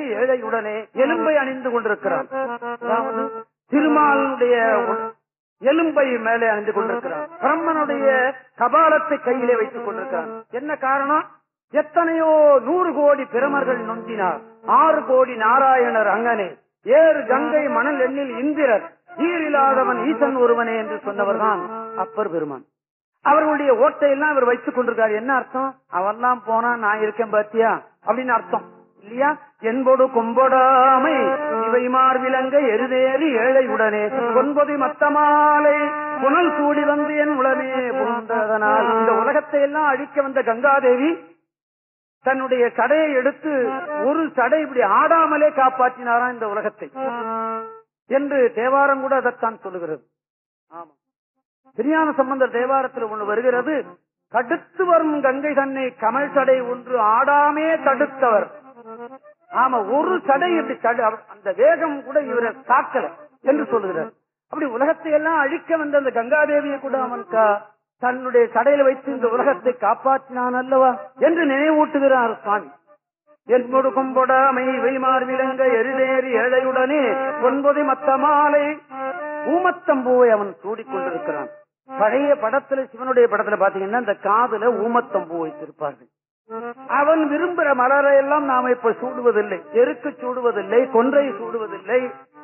ஏழையுடனே எலும்பை அணிந்து கொண்டிருக்கிறான் அதாவது திருமாலுடைய உட- எலும்பை மேலே அணிந்து கொண்டிருக்கிறான் பிரம்மனுடைய கபாலத்தை கையிலே வைத்துக் கொண்டிருக்கிறான் என்ன காரணம் எத்தனையோ நூறு கோடி பிரமர்கள் நொந்தினார் ஆறு கோடி நாராயணர் அங்கனே ஏறு கங்கை மணல் எண்ணில் இந்திரர் ஈரில்லாதவன் ஈசன் ஒருவனே என்று சொன்னவர்தான் அப்பர் பெருமான் அவர்களுடைய ஓட்டையெல்லாம் இவர் வைத்துக் கொண்டிருக்காரு என்ன அர்த்தம் அவெல்லாம் போனா நான் இருக்கேன் பாத்தியா அப்படின்னு அர்த்தம் இல்லையா என்பொடு கொம்பொடாமை இவை மார்விலங்க எருதேறி ஏழை உடனே ஒன்பது மத்தமாலை புனல் சூடி வந்து என் உளமே புகுந்ததனால் இந்த உலகத்தை எல்லாம் அழிக்க வந்த கங்காதேவி தன்னுடைய சடையை எடுத்து ஒரு சடை இப்படி ஆடாமலே காப்பாற்றினாராம் இந்த உலகத்தை என்று தேவாரம் கூட அதைத்தான் சொல்லுகிறது ஆமா திருஞான சம்பந்தர் தேவாரத்தில் ஒன்று வருகிறது தடுத்து வரும் கங்கை தன்னை கமல் சடை ஒன்று ஆடாமே தடுத்தவர் ஆமா ஒரு சடை இப்படி தடு அவ- அந்த வேகம் கூட இவரை தாக்கல என்று சொல்லுகிறார் அப்படி உலகத்தை எல்லாம் அழிக்க வந்த அந்த கங்காதேவியை கூட அவன் கா- தன்னுடைய சடையில வைத்து இந்த உலகத்தை காப்பாற்றினான் அல்லவா என்று நினைவூட்டுகிறார் சுவாமி என்பொடு கொம்பொடாமை வைமார் விலங்க எரிதேறி ஏழையுடனே ஒன்பது மத்த மாலை ஊமத்தம்பூவை அவன் சூடிக்கொண்டிருக்கிறான் பழைய படத்துல சிவனுடைய படத்துல பாத்தீங்கன்னா இந்த காதுல ஊமத்தம்பூ வைத்திருப்பார்கள் அவன் விரும்புற மலரை எல்லாம் நாம இப்ப சூடுவதில்லை எருக்கு சூடுவதில்லை கொன்றை சூடுவதில்லை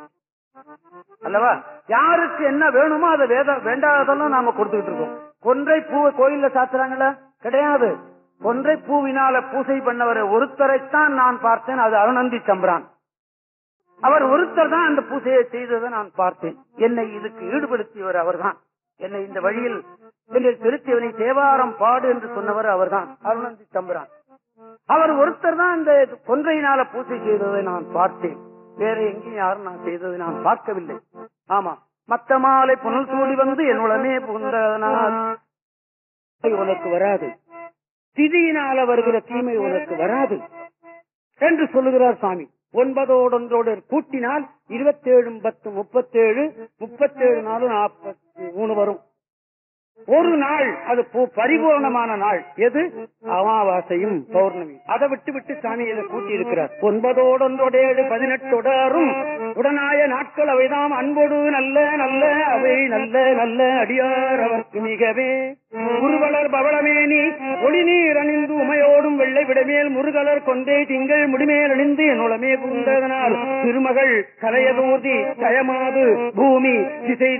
அல்லவா யாருக்கு என்ன வேணுமோ அதை வேத வேண்டாததெல்லாம் நாம கொடுத்துக்கிட்டு இருக்கோம் கொன்றை பூவை கோயில்ல சாத்துறாங்களா கிடையாது கொன்றை பூவினால பூசை பண்ணவரை ஒருத்தரைத்தான் நான் பார்த்தேன் அது அருணந்தி சம்பிரான் அவர் ஒருத்தர் தான் அந்த பூசையை செய்ததை நான் பார்த்தேன் என்னை இதுக்கு ஈடுபடுத்தியவர் அவர்தான் என்னை இந்த வழியில் என்னை திருத்தியவனை தேவாரம் பாடு என்று சொன்னவர் அவர்தான் அருணந்தி தம்புரான் அவர் ஒருத்தர் தான் இந்த கொன்றையினால பூசை செய்ததை நான் பார்த்தேன் வேற எங்கேயும் யாரும் நான் செய்ததை நான் பார்க்கவில்லை ஆமா மத்த மாலை புனல் சூடி வந்து என்னுடனே புகுந்ததனால் உனக்கு வராது திதியினால வருகிற தீமை உனக்கு வராது என்று சொல்லுகிறார் சுவாமி ஒன்பதோடொன்றோடு கூட்டினால் இருபத்தேழு பத்து முப்பத்தேழு முப்பத்தேழு நாலு நாற்பத்தி மூணு வரும் ஒரு நாள் அது பூ- பரிபூர்ணமான நாள் எது அமாவாசையும் பௌர்ணமி அதை விட்டு விட்டு சாமி இதை கூட்டி இருக்கிறார் ஒன்பதோடொன்றோடேழு பதினெட்டொடாரும் உடனாய நாட்கள் அவைதாம் அன்போடு நல்ல நல்ல அவை நல்ல நல்ல அடியார் அவர்க்கு மிகவே குருவளர் பவளமேனி ஒளி நீர் அணிந்து உமையோடும் வெள்ளை விடமேல் முருகலர் கொண்டே திங்கள் முடிமேல் அணிந்து என்னுளமே புகுந்ததனால் திருமகள் கலையதூர்தி ஜயமாது பூமி திசை